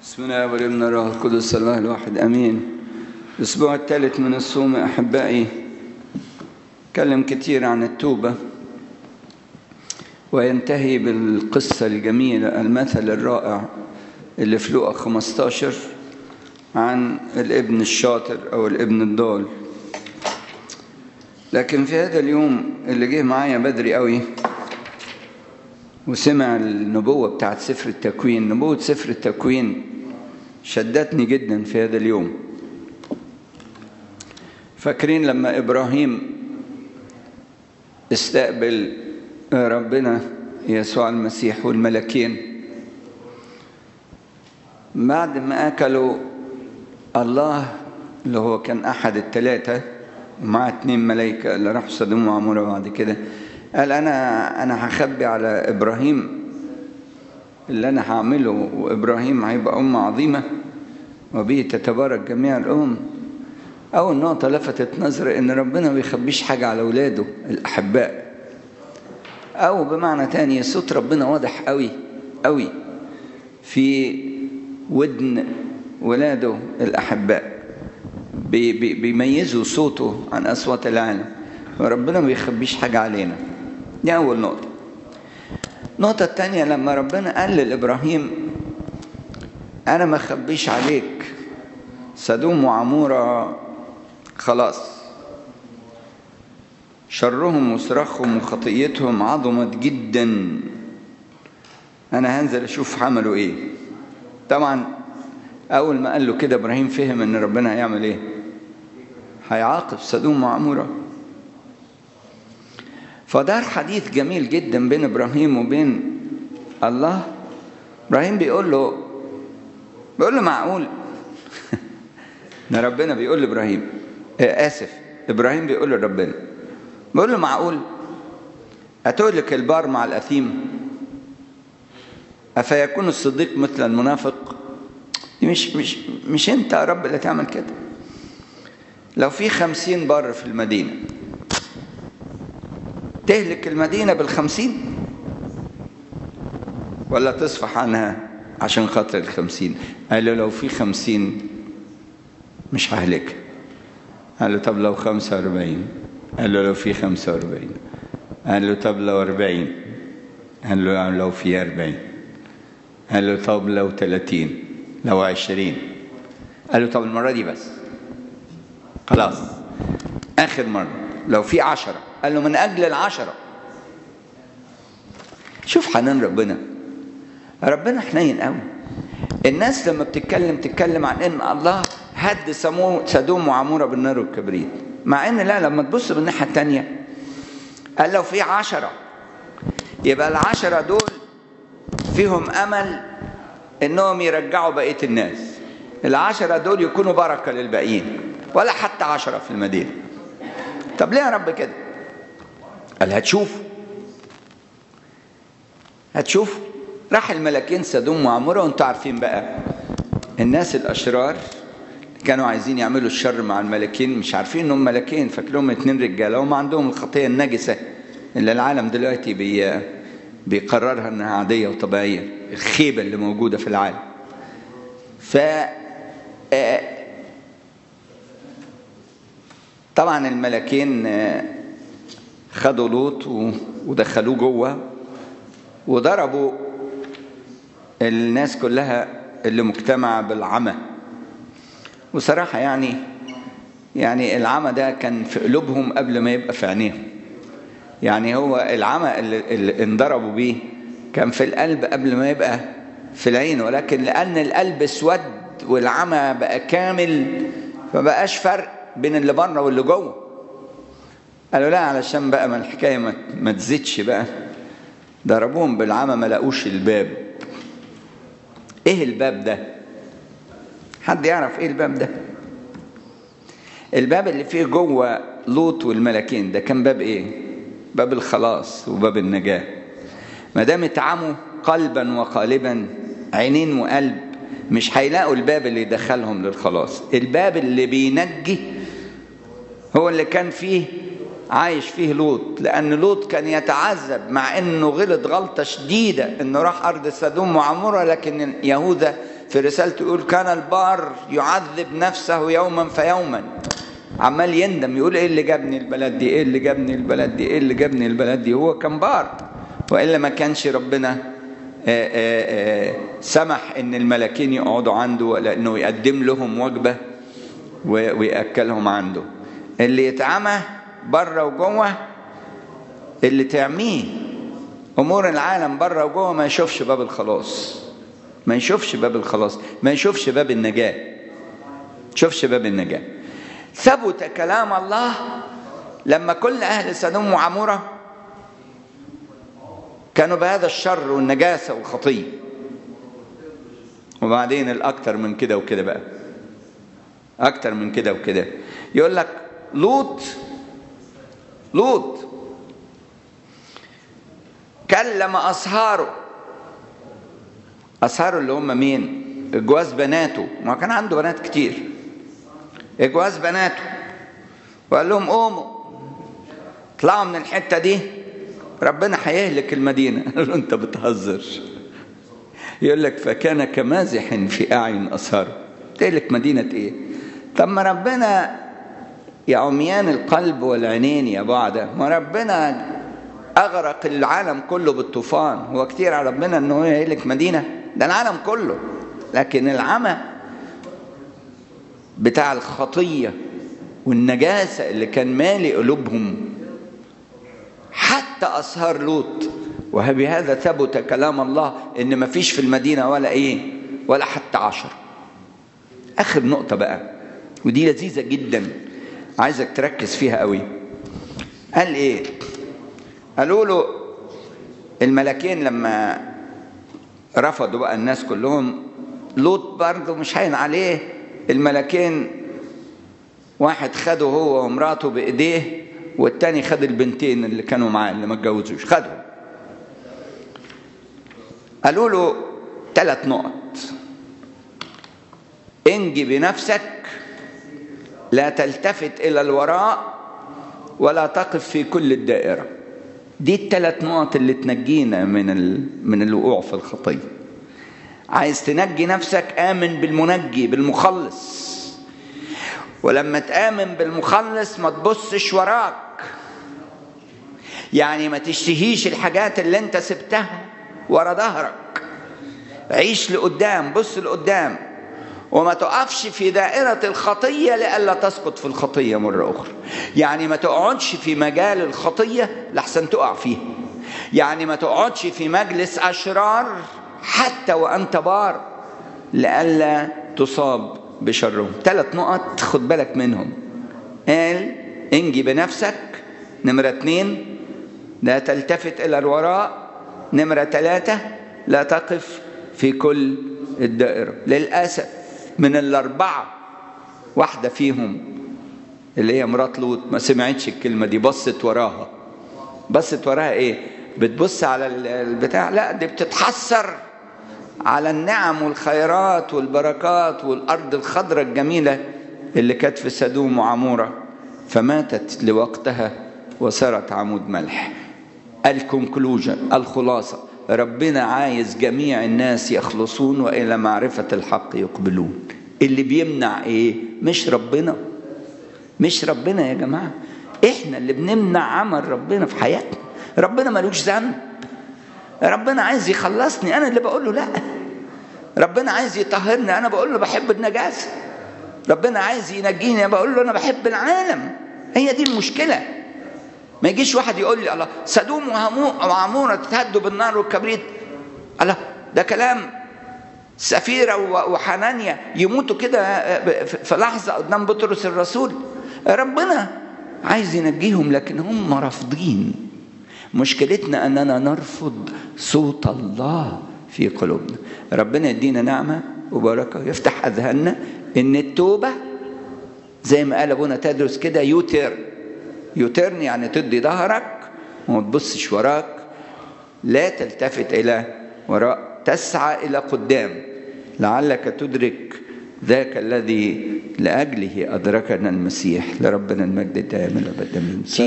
بسم الله والابن الروح القدس الله الواحد امين الاسبوع الثالث من الصوم احبائي تكلم كتير عن التوبه وينتهي بالقصه الجميله المثل الرائع اللي في لوقا 15 عن الابن الشاطر او الابن الضال لكن في هذا اليوم اللي جه معايا بدري قوي وسمع النبوة بتاعت سفر التكوين نبوة سفر التكوين شدتني جدا في هذا اليوم فاكرين لما إبراهيم استقبل ربنا يسوع المسيح والملكين بعد ما أكلوا الله اللي هو كان أحد الثلاثة ومعاه اتنين ملايكة اللي راحوا صدموا وعمورة بعد كده قال أنا أنا هخبي على إبراهيم اللي أنا هعمله وإبراهيم هيبقى أمة عظيمة وبه تتبارك جميع الأمم أول نقطة لفتت نظري إن ربنا ما بيخبيش حاجة على أولاده الأحباء أو بمعنى تاني صوت ربنا واضح قوي قوي في ودن ولاده الأحباء بي بي بيميزوا صوته عن أصوات العالم وربنا ما بيخبيش حاجة علينا دي أول نقطة النقطة الثانية لما ربنا قال لإبراهيم أنا ما أخبيش عليك سدوم وعمورة خلاص شرهم وصراخهم وخطيتهم عظمت جدا أنا هنزل أشوف عملوا إيه طبعا أول ما قال له كده إبراهيم فهم إن ربنا هيعمل إيه هيعاقب سدوم وعمورة فدار حديث جميل جدا بين ابراهيم وبين الله ابراهيم بيقول له بيقول له معقول ده ربنا بيقول لابراهيم آه اسف ابراهيم بيقول لربنا بيقول له معقول اتهلك البار مع الاثيم افيكون الصديق مثل المنافق مش مش مش انت يا رب اللي تعمل كده لو في خمسين بر في المدينه تهلك المدينة بالخمسين ولا تصفح عنها عشان خاطر الخمسين قال له لو في خمسين مش ههلكها قال له طب لو خمسة واربعين قال له لو في خمسة واربعين قال له طب لو أربعين قال له لو في أربعين قال له طب لو تلاتين لو عشرين قال له طب المرة دي بس خلاص آخر مرة لو في عشرة قال له من أجل العشرة شوف حنان ربنا ربنا حنين قوي الناس لما بتتكلم تتكلم عن ان الله هد سدوم وعمورة بالنار والكبريت مع ان لا لما تبص من الناحية التانية قال لو في عشرة يبقى العشرة دول فيهم امل انهم يرجعوا بقية الناس العشرة دول يكونوا بركة للباقيين ولا حتى عشرة في المدينة طب ليه يا رب كده قال هتشوف هتشوف راح الملكين سدوم وعمورة وانتوا عارفين بقى الناس الأشرار كانوا عايزين يعملوا الشر مع الملكين مش عارفين انهم ملكين فاكرهم اتنين رجاله هم عندهم الخطيه النجسه اللي العالم دلوقتي بي بيقررها انها عاديه وطبيعيه الخيبه اللي موجوده في العالم ف طبعا الملكين خدوا لوط ودخلوه جوه وضربوا الناس كلها اللي مجتمعة بالعمى وصراحة يعني يعني العمى ده كان في قلوبهم قبل ما يبقى في عينيهم يعني هو العمى اللي, اللي انضربوا بيه كان في القلب قبل ما يبقى في العين ولكن لأن القلب اسود والعمى بقى كامل فبقاش فرق بين اللي بره واللي جوه قالوا لا علشان بقى ما الحكايه ما, ما تزيدش بقى ضربوهم بالعمى ما لقوش الباب ايه الباب ده حد يعرف ايه الباب ده الباب اللي فيه جوه لوط والملكين ده كان باب ايه باب الخلاص وباب النجاه ما دام اتعموا قلبا وقالبا عينين وقلب مش هيلاقوا الباب اللي يدخلهم للخلاص الباب اللي بينجي هو اللي كان فيه عايش فيه لوط لأن لوط كان يتعذب مع أنه غلط غلطة شديدة أنه راح أرض سدوم وعمورة لكن يهوذا في رسالته يقول كان البار يعذب نفسه يوما فيوما عمال يندم يقول ايه اللي جابني البلد دي ايه اللي جابني البلد دي ايه اللي جابني البلد دي هو كان بار والا ما كانش ربنا آآ آآ سمح ان الملاكين يقعدوا عنده ولا انه يقدم لهم وجبه وياكلهم عنده اللي يتعمى بره وجوه اللي تعميه امور العالم بره وجوه ما يشوفش باب الخلاص ما يشوفش باب الخلاص ما يشوفش باب النجاه يشوفش باب النجاه ثبت كلام الله لما كل اهل سدوم وعموره كانوا بهذا الشر والنجاسه والخطيه وبعدين الاكثر من كده وكده بقى اكتر من كده وكده يقول لك لوط لوط كلم اصهاره اصهاره اللي هم مين اجواز بناته ما كان عنده بنات كتير اجواز بناته وقال لهم قوموا اطلعوا من الحته دي ربنا هيهلك المدينه قال له انت بتهزر يقول لك فكان كمازح في اعين اصهاره تهلك مدينه ايه طب ما ربنا يا عميان القلب والعينين يا بعد ما ربنا اغرق العالم كله بالطوفان هو كتير على ربنا انه يهلك مدينه ده العالم كله لكن العمى بتاع الخطيه والنجاسه اللي كان مالي قلوبهم حتى اسهار لوط وبهذا ثبت كلام الله ان ما فيش في المدينه ولا ايه ولا حتى عشر اخر نقطه بقى ودي لذيذه جدا عايزك تركز فيها قوي قال ايه قالوا له الملكين لما رفضوا بقى الناس كلهم لوط برضه مش هين عليه الملكين واحد خده هو ومراته بايديه والتاني خد البنتين اللي كانوا معاه اللي ما اتجوزوش خدهم قالوا له ثلاث نقط انجي بنفسك لا تلتفت الى الوراء ولا تقف في كل الدائره دي الثلاث نقط اللي تنجينا من ال... من الوقوع في الخطيه عايز تنجي نفسك امن بالمنجي بالمخلص ولما تامن بالمخلص ما تبصش وراك يعني ما تشتهيش الحاجات اللي انت سبتها ورا ظهرك عيش لقدام بص لقدام وما تقفش في دائرة الخطية لئلا تسقط في الخطية مرة أخرى يعني ما تقعدش في مجال الخطية لحسن تقع فيه يعني ما تقعدش في مجلس أشرار حتى وأنت بار لئلا تصاب بشرهم ثلاث نقط خد بالك منهم قال انجي بنفسك نمرة اتنين لا تلتفت إلى الوراء نمرة ثلاثة لا تقف في كل الدائرة للأسف من الأربعة واحدة فيهم اللي هي مرات لوط ما سمعتش الكلمة دي بصت وراها بصت وراها ايه بتبص على البتاع لا دي بتتحسر على النعم والخيرات والبركات والأرض الخضراء الجميلة اللي كانت في سدوم وعمورة فماتت لوقتها وصارت عمود ملح الكونكلوجن الخلاصة ربنا عايز جميع الناس يخلصون والى معرفه الحق يقبلون اللي بيمنع ايه مش ربنا مش ربنا يا جماعه احنا اللي بنمنع عمل ربنا في حياتنا ربنا ملوش ذنب ربنا عايز يخلصني انا اللي بقول له لا ربنا عايز يطهرني انا بقول له بحب النجاسه ربنا عايز ينجيني بقول له انا بحب العالم هي دي المشكله ما يجيش واحد يقول لي الله سدوم وعمورة تتهدوا بالنار والكبريت الله ده كلام سفيرة وحنانيا يموتوا كده في لحظة قدام بطرس الرسول ربنا عايز ينجيهم لكن هم رافضين مشكلتنا أننا نرفض صوت الله في قلوبنا ربنا يدينا نعمة وبركة ويفتح أذهاننا إن التوبة زي ما قال أبونا تدرس كده يوتر يوترن يعني تدي ظهرك وما تبصش وراك لا تلتفت الى وراء تسعى الى قدام لعلك تدرك ذاك الذي لاجله ادركنا المسيح لربنا المجد دائما ابدا